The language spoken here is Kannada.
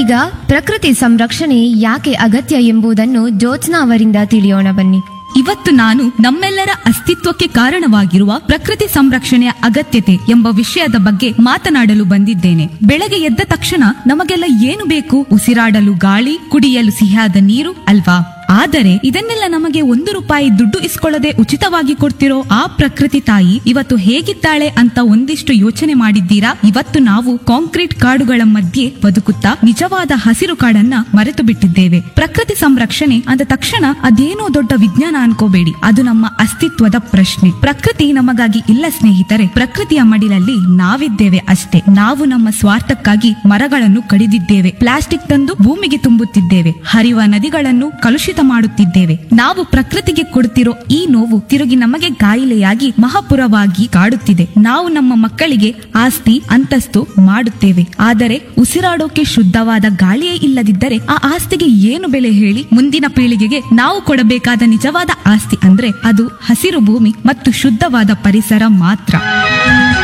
ಈಗ ಪ್ರಕೃತಿ ಸಂರಕ್ಷಣೆ ಯಾಕೆ ಅಗತ್ಯ ಎಂಬುದನ್ನು ಜ್ಯೋತ್ಸ್ನಾ ಅವರಿಂದ ತಿಳಿಯೋಣ ಬನ್ನಿ ಇವತ್ತು ನಾನು ನಮ್ಮೆಲ್ಲರ ಅಸ್ತಿತ್ವಕ್ಕೆ ಕಾರಣವಾಗಿರುವ ಪ್ರಕೃತಿ ಸಂರಕ್ಷಣೆಯ ಅಗತ್ಯತೆ ಎಂಬ ವಿಷಯದ ಬಗ್ಗೆ ಮಾತನಾಡಲು ಬಂದಿದ್ದೇನೆ ಬೆಳಗ್ಗೆ ಎದ್ದ ತಕ್ಷಣ ನಮಗೆಲ್ಲ ಏನು ಬೇಕು ಉಸಿರಾಡಲು ಗಾಳಿ ಕುಡಿಯಲು ಸಿಹಿಯಾದ ನೀರು ಅಲ್ವಾ ಆದರೆ ಇದನ್ನೆಲ್ಲ ನಮಗೆ ಒಂದು ರೂಪಾಯಿ ದುಡ್ಡು ಇಸ್ಕೊಳ್ಳದೆ ಉಚಿತವಾಗಿ ಕೊಡ್ತಿರೋ ಆ ಪ್ರಕೃತಿ ತಾಯಿ ಇವತ್ತು ಹೇಗಿದ್ದಾಳೆ ಅಂತ ಒಂದಿಷ್ಟು ಯೋಚನೆ ಮಾಡಿದ್ದೀರಾ ಇವತ್ತು ನಾವು ಕಾಂಕ್ರೀಟ್ ಕಾಡುಗಳ ಮಧ್ಯೆ ಬದುಕುತ್ತಾ ನಿಜವಾದ ಹಸಿರು ಕಾಡನ್ನ ಮರೆತು ಬಿಟ್ಟಿದ್ದೇವೆ ಪ್ರಕೃತಿ ಸಂರಕ್ಷಣೆ ಅಂದ ತಕ್ಷಣ ಅದೇನೋ ದೊಡ್ಡ ವಿಜ್ಞಾನ ಅನ್ಕೋಬೇಡಿ ಅದು ನಮ್ಮ ಅಸ್ತಿತ್ವದ ಪ್ರಶ್ನೆ ಪ್ರಕೃತಿ ನಮಗಾಗಿ ಇಲ್ಲ ಸ್ನೇಹಿತರೆ ಪ್ರಕೃತಿಯ ಮಡಿಲಲ್ಲಿ ನಾವಿದ್ದೇವೆ ಅಷ್ಟೇ ನಾವು ನಮ್ಮ ಸ್ವಾರ್ಥಕ್ಕಾಗಿ ಮರಗಳನ್ನು ಕಡಿದಿದ್ದೇವೆ ಪ್ಲಾಸ್ಟಿಕ್ ತಂದು ಭೂಮಿಗೆ ತುಂಬುತ್ತಿದ್ದೇವೆ ಹರಿಯುವ ನದಿಗಳನ್ನು ಕಲುಷಿತ ಮಾಡುತ್ತಿದ್ದೇವೆ ನಾವು ಪ್ರಕೃತಿಗೆ ಕೊಡುತ್ತಿರೋ ಈ ನೋವು ತಿರುಗಿ ನಮಗೆ ಕಾಯಿಲೆಯಾಗಿ ಮಹಾಪುರವಾಗಿ ಕಾಡುತ್ತಿದೆ ನಾವು ನಮ್ಮ ಮಕ್ಕಳಿಗೆ ಆಸ್ತಿ ಅಂತಸ್ತು ಮಾಡುತ್ತೇವೆ ಆದರೆ ಉಸಿರಾಡೋಕೆ ಶುದ್ಧವಾದ ಗಾಳಿಯೇ ಇಲ್ಲದಿದ್ದರೆ ಆ ಆಸ್ತಿಗೆ ಏನು ಬೆಲೆ ಹೇಳಿ ಮುಂದಿನ ಪೀಳಿಗೆಗೆ ನಾವು ಕೊಡಬೇಕಾದ ನಿಜವಾದ ಆಸ್ತಿ ಅಂದ್ರೆ ಅದು ಹಸಿರು ಭೂಮಿ ಮತ್ತು ಶುದ್ಧವಾದ ಪರಿಸರ ಮಾತ್ರ